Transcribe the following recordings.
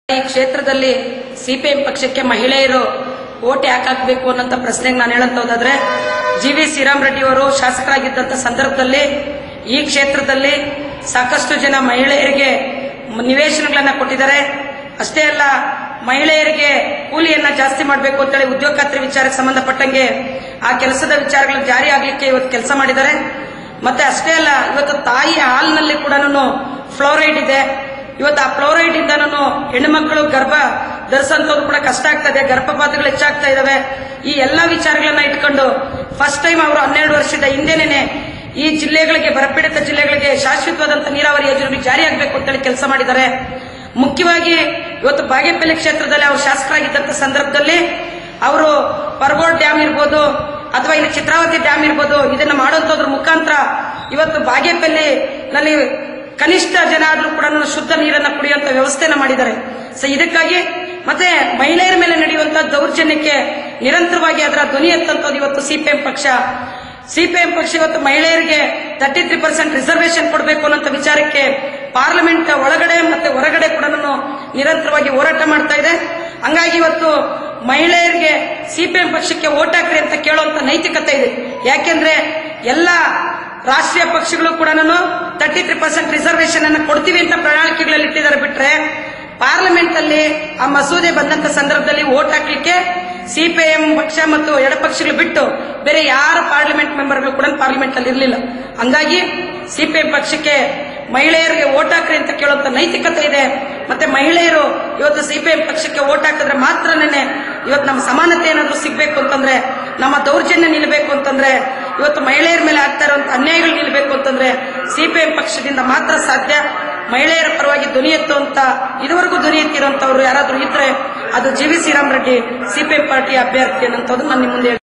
ಈ ಕ್ಷೇತ್ರದಲ್ಲಿ ಸಿಪಿಎಂ ಪಕ್ಷಕ್ಕೆ ಮಹಿಳೆಯರು ಓಟ್ ಯಾಕೆ ಹಾಕಬೇಕು ಅನ್ನೋಂಥ ಪ್ರಶ್ನೆಗೆ ನಾನು ಹೇಳಂತ ಹೋದಾದ್ರೆ ಜಿ ವಿ ಶ್ರೀರಾಮ್ ರೆಡ್ಡಿ ಅವರು ಶಾಸಕರಾಗಿದ್ದಂಥ ಸಂದರ್ಭದಲ್ಲಿ ಈ ಕ್ಷೇತ್ರದಲ್ಲಿ ಸಾಕಷ್ಟು ಜನ ಮಹಿಳೆಯರಿಗೆ ಮ- ನಿವೇಶನಗಳನ್ನ ಕೊಟ್ಟಿದ್ದಾರೆ ಅಷ್ಟೇ ಅಲ್ಲ ಮಹಿಳೆಯರಿಗೆ ಕೂಲಿಯನ್ನ ಜಾಸ್ತಿ ಮಾಡಬೇಕು ಅಂತೇಳಿ ಉದ್ಯೋಗ ಖಾತ್ರಿ ವಿಚಾರಕ್ಕೆ ಸಂಬಂಧಪಟ್ಟಂಗೆ ಆ ಕೆಲಸದ ವಿಚಾರಗಳು ಜಾರಿ ಆಗ್ಲಿಕ್ಕೆ ಇವತ್ತು ಕೆಲಸ ಮಾಡಿದ್ದಾರೆ ಮತ್ತೆ ಅಷ್ಟೇ ಅಲ್ಲ ಇವತ್ತು ತಾಯಿ ಹಾಲಿನಲ್ಲಿ ಕೂಡ ಫ್ಲೋರೈಡ್ ಇದೆ ಇವತ್ತು ಆ ಫ್ಲೋರೈಡ್ ಇಂದ ನಾನು ಹೆಣ್ಣುಮಕ್ಕಳು ಗರ್ಭ ಧರಿಸಂತವ್ರು ಕೂಡ ಕಷ್ಟ ಆಗ್ತದೆ ಗರ್ಭಪಾತಗಳು ಹೆಚ್ಚಾಗ್ತಾ ಇದಾವೆ ಈ ಎಲ್ಲಾ ವಿಚಾರಗಳನ್ನ ಇಟ್ಕೊಂಡು ಫಸ್ಟ್ ಟೈಮ್ ಅವರು ಹನ್ನೆರಡು ವರ್ಷದ ಹಿಂದೆನೆ ಈ ಜಿಲ್ಲೆಗಳಿಗೆ ಬರಪೀಡಿತ ಜಿಲ್ಲೆಗಳಿಗೆ ಶಾಶ್ವತವಾದಂತಹ ನೀರಾವರಿ ಯೋಜನೆ ಜಾರಿಯಾಗಬೇಕು ಅಂತೇಳಿ ಕೆಲಸ ಮಾಡಿದ್ದಾರೆ ಮುಖ್ಯವಾಗಿ ಇವತ್ತು ಬಾಗೇಪಲ್ಲಿ ಕ್ಷೇತ್ರದಲ್ಲಿ ಅವರು ಶಾಸಕರಾಗಿದ್ದಂತ ಸಂದರ್ಭದಲ್ಲಿ ಅವರು ಪರ್ಗೋಡ್ ಡ್ಯಾಮ್ ಇರ್ಬೋದು ಅಥವಾ ಇಲ್ಲಿ ಚಿತ್ರಾವತಿ ಡ್ಯಾಮ್ ಇರ್ಬೋದು ಇದನ್ನ ಮಾಡೋದ್ರ ಮುಖಾಂತರ ಇವತ್ತು ಬಾಗೇಪಲ್ಲಿ ನಲ್ಲಿ ಕನಿಷ್ಠ ಜನ ಆದ್ರೂ ಕೂಡ ಶುದ್ಧ ನೀರನ್ನ ಕುಡಿಯುವಂತ ವ್ಯವಸ್ಥೆನ ಮಾಡಿದ್ದಾರೆ ಸೊ ಇದಕ್ಕಾಗಿ ಮತ್ತೆ ಮಹಿಳೆಯರ ಮೇಲೆ ನಡೆಯುವಂತಹ ದೌರ್ಜನ್ಯಕ್ಕೆ ನಿರಂತರವಾಗಿ ಅದರ ಧ್ವನಿ ಎತ್ತಂತದ್ದು ಇವತ್ತು ಸಿಪಿಎಂ ಪಕ್ಷ ಸಿಪಿಎಂ ಪಕ್ಷ ಇವತ್ತು ಮಹಿಳೆಯರಿಗೆ ತರ್ಟಿ ತ್ರೀ ಪರ್ಸೆಂಟ್ ರಿಸರ್ವೇಶನ್ ಕೊಡಬೇಕು ಅನ್ನೋ ವಿಚಾರಕ್ಕೆ ಪಾರ್ಲಿಮೆಂಟ್ ಒಳಗಡೆ ಮತ್ತೆ ಹೊರಗಡೆ ಕೂಡ ನಿರಂತರವಾಗಿ ಹೋರಾಟ ಮಾಡ್ತಾ ಇದೆ ಹಂಗಾಗಿ ಇವತ್ತು ಮಹಿಳೆಯರಿಗೆ ಸಿಪಿಎಂ ಪಕ್ಷಕ್ಕೆ ಓಟ್ ಹಾಕ್ರಿ ಅಂತ ಕೇಳುವಂತ ನೈತಿಕತೆ ಇದೆ ಯಾಕೆಂದ್ರೆ ಎಲ್ಲ ರಾಷ್ಟ್ರೀಯ ಪಕ್ಷಗಳು ಕೂಡ ತರ್ಟಿ ತ್ರೀ ಪರ್ಸೆಂಟ್ ರಿಸರ್ವೇಶನ್ ಅನ್ನು ಕೊಡ್ತೀವಿ ಅಂತ ಪ್ರಣಾಳಿಕೆಗಳಲ್ಲಿ ಇಟ್ಟಿದ್ದಾರೆ ಬಿಟ್ರೆ ಪಾರ್ಲಿಮೆಂಟ್ ಅಲ್ಲಿ ಆ ಮಸೂದೆ ಬಂದಂತ ಸಂದರ್ಭದಲ್ಲಿ ಓಟ್ ಹಾಕ್ಲಿಕ್ಕೆ ಸಿಪಿಎಂ ಪಕ್ಷ ಮತ್ತು ಎಡಪಕ್ಷಗಳು ಬಿಟ್ಟು ಬೇರೆ ಯಾರ ಪಾರ್ಲಿಮೆಂಟ್ ಮೆಂಬರ್ಗಳು ಕೂಡ ಪಾರ್ಲಿಮೆಂಟ್ ಅಲ್ಲಿ ಇರಲಿಲ್ಲ ಹಂಗಾಗಿ ಸಿಪಿಎಂ ಪಕ್ಷಕ್ಕೆ ಮಹಿಳೆಯರಿಗೆ ಓಟ್ ಹಾಕ್ರಿ ಅಂತ ಕೇಳುವಂತ ನೈತಿಕತೆ ಇದೆ ಮತ್ತೆ ಮಹಿಳೆಯರು ಇವತ್ತು ಸಿಪಿಎಂ ಪಕ್ಷಕ್ಕೆ ಓಟ್ ಹಾಕಿದ್ರೆ ಮಾತ್ರನೇ ಇವತ್ತು ನಮ್ಮ ಸಮಾನತೆ ಏನಾದ್ರೂ ಸಿಗ್ಬೇಕು ಅಂತಂದ್ರೆ ನಮ್ಮ ದೌರ್ಜನ್ಯ ನಿಲ್ಲಬೇಕು ಅಂತಂದ್ರೆ ಇವತ್ತು ಮಹಿಳೆಯರ ಮೇಲೆ ಆಗ್ತಾ ಇರುವಂತ ಅನ್ಯಾಯಗಳು ನಿಲ್ಲಬೇಕು ಅಂತಂದ್ರೆ ಸಿಪಿಎಂ ಪಕ್ಷದಿಂದ ಮಾತ್ರ ಸಾಧ್ಯ ಮಹಿಳೆಯರ ಪರವಾಗಿ ಧ್ವನಿ ಎತ್ತುವಂತ ಇದುವರೆಗೂ ಧ್ವನಿ ಎತ್ತಿರುವಂತವ್ರು ಯಾರಾದ್ರೂ ಇದ್ರೆ ಅದು G V Sriram Reddy CPM party ಅಭ್ಯರ್ಥಿ ಅನ್ನೋದು ನಾನು ನಿಮ್ಮ ಮುಂದೆ ಹೇಳ್ತೀನಿ.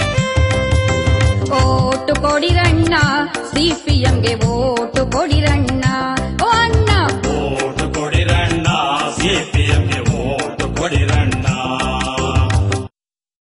Vote ಕೊಡಿರಣ್ಣ ಸಿಪಿಎಂಗೆ vote ಕೊಡಿರಣ್ಣ